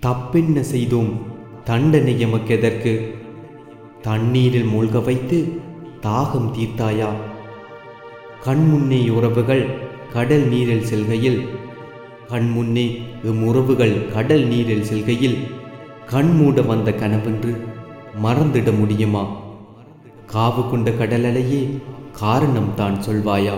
தப்பென்ன செய்தோம் தண்டனை எமக்கெதற்கு தண்ணீரில் மூழ்க வைத்து தாகம் தீர்த்தாயா கண்முன்னே உறவுகள் கடல் நீரில் செல்கையில் கண்முன்னே எம் உறவுகள் கடல் நீரில் செல்கையில் கண்மூட வந்த கனவென்று மறந்திட முடியுமா காவு கொண்ட கடல் அலையே காரணம் தான் சொல்வாயா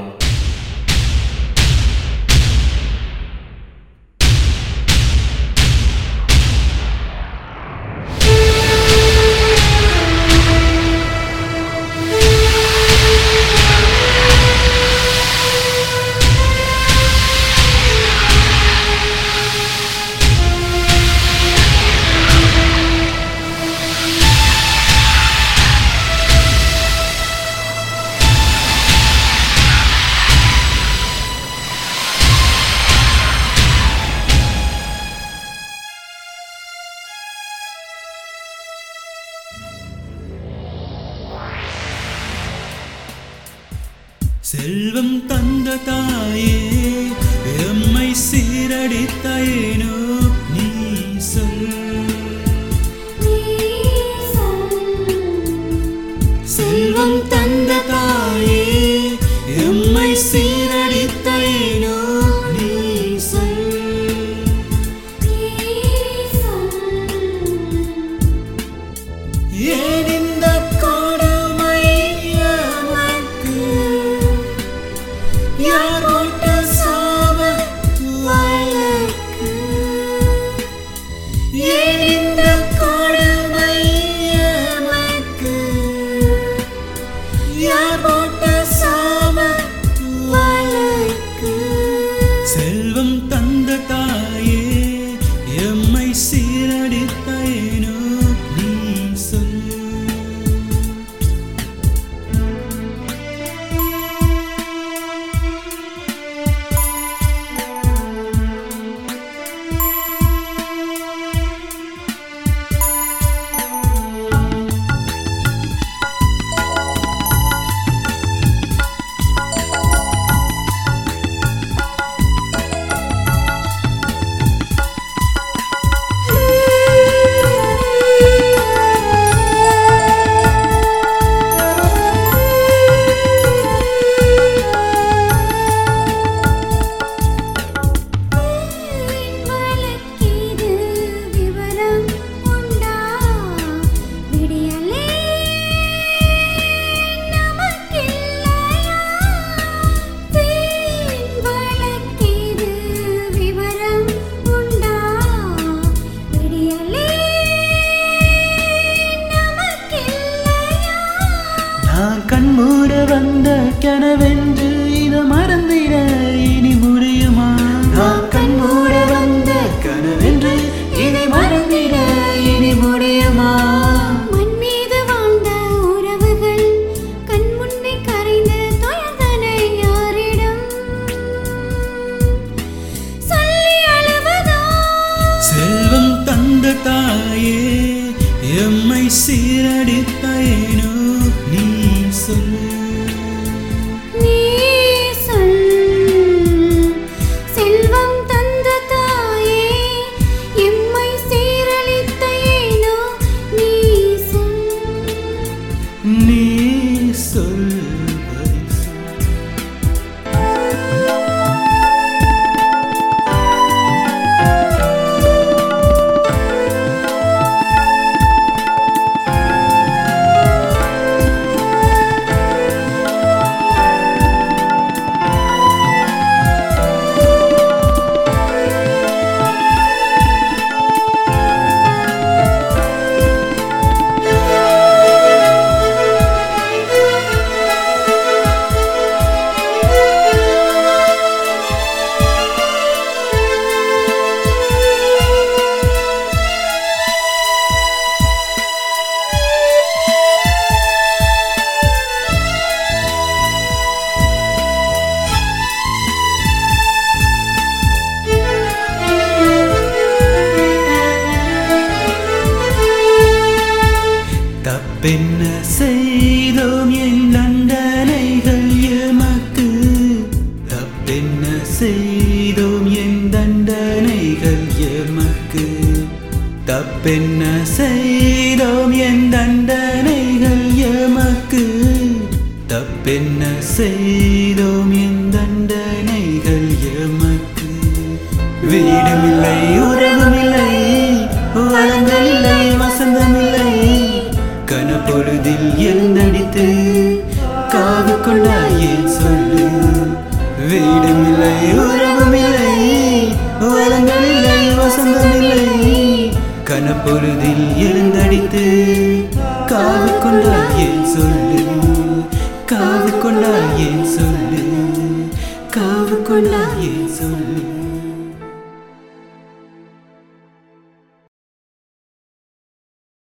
செல்வம் தந்த தாயே எம்மை சீரடித்தாயேனோ நீ சொல் செல்வம் தந்த தாயே எம்மை சீரடித்தாயேனோ நீ சொல் ஏன் இந்த கொடுமை எமக்கு? யார் போட்ட சாப வழக்கு? ஏன் இந்த கொடுமை எமக்கு? யார் போட்ட சாப வழக்கு? செல்வம் தந்த தாயே எம்மை சீரடித்தாயேனோ நீ சொல் வழக்கீது விவரம் உண்டா விடியலே நமக்கில்லையா வீண் வழக்கீது விவரம் உண்டா விடியலே நமக்கில்லையா நான் கண்மூட வந்த கனவென்று இதை மறந்திட இனி முடியுமா நான் கண்மூட வந்த கனவென்று இதை மறந்திட இனி முடியுமா மண் மீது வாழ்ந்த உறவுகள் கண் முன்னே கரைந்து தொயர்ந்தனை யாரிடம் சொல்லி அழுவதோ செல்வம் தந்த தாயே எம்மை சீரடித்தாயேனோ நீ சொல் நீ சொல் செல்வம் தந்த தாயே எம்மை சீரழித்த ஏனோ நீ சொல் நீ சொல் பதில் சொல். தப்பென்ன செய்தோம் என் தண்டனைகள் எமக்கு தப்பென்ன செய்தோம் என் தண்டனைகள் எமக்கு தப்பென்ன செய்தோம் என் தண்டனைகள் எமக்கு தப்பென்ன செய்தோம் என் தண்டனைகள் எமக்கு வீடுமில்லை உறவுமில்லை வளங்களில்லை வசந்தமில்லை கனப்பொழுதில் எழுந்தடித்து காவு கொண்டாய் ஏன் சொல்லு வீடுமில்லை உறவுமில்லை வளங்களில்லை வசந்தமில்லை கனப்பொழுதில் எழுந்தடித்து காவு கொண்டாய் ஏன் சொல்லு காவு கொண்டாய் ஏன் சொல்லு காவு கொண்டாய் ஏன் சொல்லு